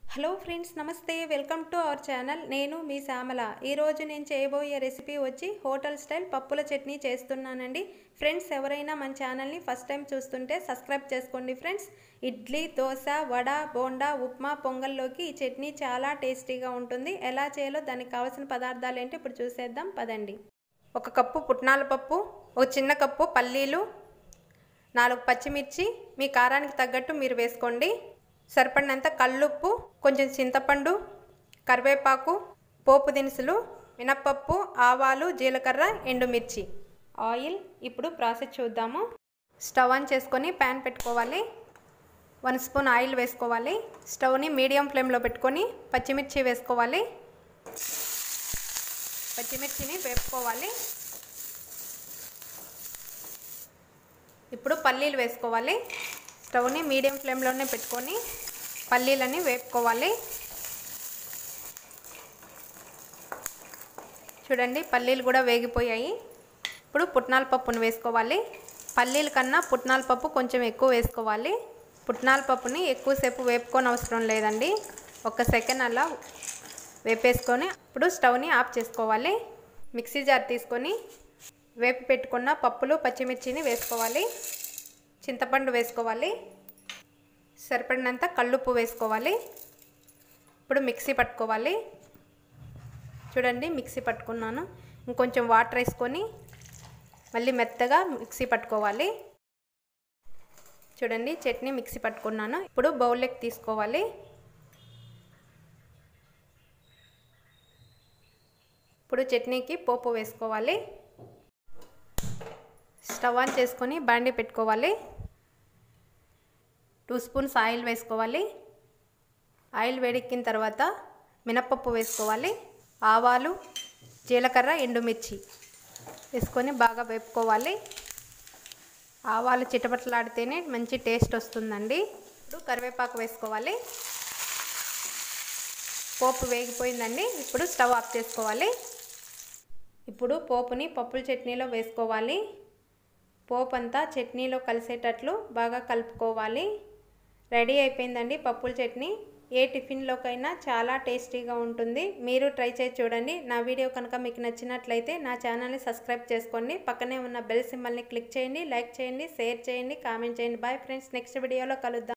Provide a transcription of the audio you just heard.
hello friends నమస్తే welcome to our channel నేను మీ శ్యామల ఈరోజు నేను చేయబోయే రెసిపీ వచ్చి హోటల్ స్టైల్ పప్పుల చట్నీ చేస్తున్నానండి ఫ్రెండ్స్ ఎవరైనా మన ఛానల్ని ఫస్ట్ టైం చూస్తుంటే సబ్స్క్రైబ్ చేసుకోండి ఫ్రెండ్స్ ఇడ్లీ దోశ వడ బోండా ఉప్మా పొంగల్లోకి ఈ చట్నీ చాలా టేస్టీగా ఉంటుంది ఎలా చేయాలో దానికి కావాల్సిన పదార్థాలు ఏంటి ఇప్పుడు చూసేద్దాం పదండి ఒక కప్పు పుట్నాల పప్పు ఒక చిన్న కప్పు పల్లీలు నాలుగు పచ్చిమిర్చి మీ కారానికి తగ్గట్టు మీరు వేసుకోండి సరిపడినంత కల్లుప్పు కొంచెం చింతపండు కరివేపాకు పోపు దినుసులు మినప్పప్పు ఆవాలు జీలకర్ర ఎండుమిర్చి ఆయిల్ ఇప్పుడు ప్రాసెస్ చూద్దాము స్టవ్ ఆన్ చేసుకొని ప్యాన్ పెట్టుకోవాలి వన్ స్పూన్ ఆయిల్ వేసుకోవాలి స్టవ్ని మీడియం ఫ్లేమ్లో పెట్టుకొని పచ్చిమిర్చి వేసుకోవాలి పచ్చిమిర్చిని వేపుకోవాలి ఇప్పుడు పల్లీలు వేసుకోవాలి స్టవ్ని మీడియం ఫ్లేమ్లోనే పెట్టుకొని పల్లీలని వేపుకోవాలి చూడండి పల్లీలు కూడా వేగిపోయాయి ఇప్పుడు పుట్నాల పప్పును వేసుకోవాలి పల్లీల కన్నా పుట్నాల పప్పు కొంచెం ఎక్కువ వేసుకోవాలి పుట్నాల పప్పుని ఎక్కువసేపు వేపుకొని అవసరం లేదండి ఒక సెకండ్ అలా వేపేసుకొని ఇప్పుడు స్టవ్ని ఆఫ్ చేసుకోవాలి మిక్సీ జార్ తీసుకొని వేపి పెట్టుకున్న పప్పులు పచ్చిమిర్చిని వేసుకోవాలి చింతపండు వేసుకోవాలి సరిపడినంత కల్లుప్పు వేసుకోవాలి ఇప్పుడు మిక్సీ పట్టుకోవాలి చూడండి మిక్సీ పట్టుకున్నాను ఇంకొంచెం వాటర్ వేసుకొని మళ్ళీ మెత్తగా మిక్సీ పట్టుకోవాలి చూడండి చట్నీ మిక్సీ పట్టుకున్నాను ఇప్పుడు బౌల్లోకి తీసుకోవాలి ఇప్పుడు చట్నీకి పోపు వేసుకోవాలి స్టవ్ ఆన్ చేసుకొని బాండి పెట్టుకోవాలి టూ స్పూన్స్ ఆయిల్ వేసుకోవాలి ఆయిల్ వేడెక్కిన తర్వాత మినప్పప్పు వేసుకోవాలి ఆవాలు జీలకర్ర ఎండుమిర్చి వేసుకొని బాగా వేపుకోవాలి ఆవాలు చిటపట్లాడితేనే మంచి టేస్ట్ వస్తుందండి ఇప్పుడు కరివేపాకు వేసుకోవాలి పోపు వేగిపోయిందండి ఇప్పుడు స్టవ్ ఆఫ్ చేసుకోవాలి ఇప్పుడు పోపుని పప్పుల చట్నీలో వేసుకోవాలి పోపు అంతా చట్నీలో కలిసేటట్లు బాగా కలుపుకోవాలి రెడీ అయిపోయిందండి పప్పుల చట్నీ ఏ టిఫిన్లోకైనా చాలా టేస్టీగా ఉంటుంది మీరు ట్రై చేసి చూడండి నా వీడియో కనుక మీకు నచ్చినట్లయితే నా ఛానల్ని సబ్స్క్రైబ్ చేసుకోండి పక్కనే ఉన్న బెల్ సింబల్ని క్లిక్ చేయండి లైక్ చేయండి షేర్ చేయండి కామెంట్ చేయండి బాయ్ ఫ్రెండ్స్ నెక్స్ట్ వీడియోలో కలుద్దాం